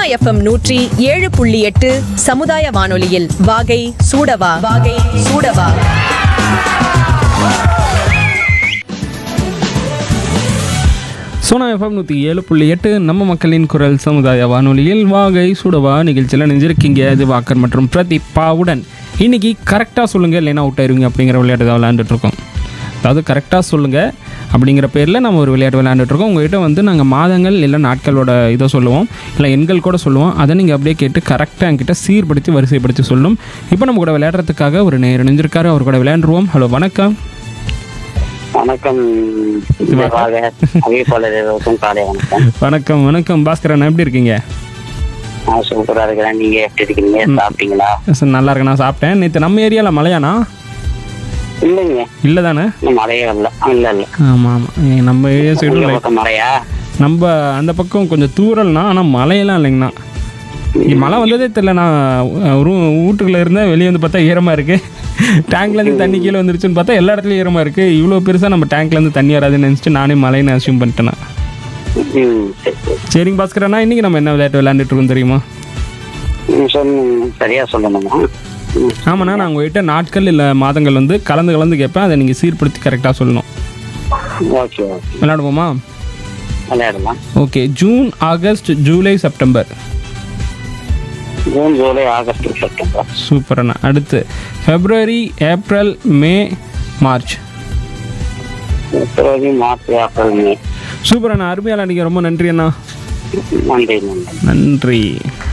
FM நூற்றி ஏழு புள்ளி எட்டு சமுதாய வானொலியில் வாகை சூடவா வாகை சூடவா சோனா எஃப்எம் நூற்றி ஏழு புள்ளி எட்டு நம்ம மக்களின் குரல் சமுதாய வானொலியில் வாகை சுடவா நிகழ்ச்சியில் நினைஞ்சிருக்கீங்க இது வாக்கர் மற்றும் பிரதீபாவுடன் இன்னைக்கு கரெக்டாக சொல்லுங்கள் இல்லைன்னா அவுட் ஆயிருவீங்க அப்படிங்கிற விளையாட்டு தான் விளையாண்டுட்டு இருக்கோம் அதாவது கரெக்டாக சொல்லுங்கள் அப்படிங்கிற பேரில் நம்ம ஒரு விளையாட்டு விளையாண்டுட்டு இருக்கோம் உங்ககிட்ட வந்து நாங்கள் மாதங்கள் இல்லை நாட்களோட இதை சொல்லுவோம் இல்லை எண்கள் கூட சொல்லுவோம் அதை நீங்கள் அப்படியே கேட்டு கரெக்டாக என்கிட்ட சீர்படுத்தி வரிசைப்படுத்தி சொல்லணும் இப்போ நம்ம கூட விளையாடுறதுக்காக ஒரு நேர் இணைஞ்சிருக்காரு அவர் கூட விளையாண்டுருவோம் ஹலோ வணக்கம் வணக்கம் வாக அறிவிப்பாளர்களுக்கும் காலை வணக்கம் வணக்கம் வணக்கம் பாஸ்கரன் எப்படி இருக்கீங்க நான் சூப்பரா இருக்கிறேன் நீங்க எப்படி இருக்கீங்க சாப்பிட்டீங்களா சார் நல்லா இருக்கு நான் சாப்பிட்டேன் நேற்று நம்ம ஏரியாவில் மழையானா இல்லைங்க இல்லை தானே இன்னும் மழையே வரல இல்ல இல்ல ஆமாம் ஆமாம் நம்ம ஏரியா உங்க சைடில் பக்கம் மழையா நம்ம அந்த பக்கம் கொஞ்சம் தூரல்னா ஆனால் மழையெல்லாம் இல்லைங்கண்ணா இங்க மழை வந்ததே தெரியல நான் ஒரு வீட்டுக்குள்ளே இருந்தேன் வெளியே வந்து பார்த்தா ஈரமாக இருக்குது டேங்க்லேருந்து தண்ணி கீழே வந்துருச்சுன்னு பார்த்தா எல்லா இடத்துலையும் ஈரமாக இருக்குது இவ்வளோ பெருசாக நம்ம டேங்க்லேருந்து தண்ணி வராதுன்னு நினச்சிட்டு நானே மழைன்னு அசியூம் பண்ணிட்டேன் ம் சரி சரி சரிங்க பாஸ்கரண்ணா இன்றைக்கி நம்ம என்ன விளையாட்டு விளையாண்டுட்டு இருக்கோம் தெரியுமா ம், சொன்ன சரியா சொல்லணுமா ம், ஆமாண்ணா நான் உங்கள்கிட்ட நாட்கள் இல்லை மாதங்கள் வந்து கலந்து கலந்து கேட்பேன் அதை நீங்கள் சீர்படுத்தி கரெக்டாக சொல்லணும் ஓகே ஓகே விளையாடுவோமா விளையாடலாம் okay June August July September June July August September super அண்ணா அடுத்து February April May March February March April May super அண்ணா அருமையால் அன்றைக்கி ரொம்ப நன்றி அண்ணா நன்றி நன்றி நன்றி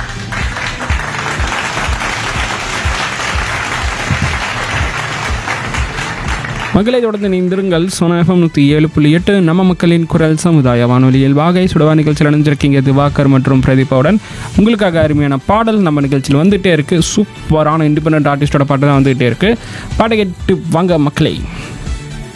மக்களை தொடர்ந்து நீந்திருங்கள் சோனாஃபம் நூற்றி ஏழு புள்ளி எட்டு நம்ம மக்களின் குரல் சமுதாய வானொலியில் வாகை சுடவா நிகழ்ச்சியில் அணிஞ்சிருக்கீங்க திவாகர் மற்றும் பிரதீபாவுடன் உங்களுக்காக அருமையான பாடல் நம்ம நிகழ்ச்சியில் வந்துகிட்டே இருக்குது சூப்பரான இண்டிபெண்ட் ஆர்டிஸ்டோட பாட்டு தான் வந்துகிட்டே இருக்குது பாட்டை கேட்டு வாங்க மக்களை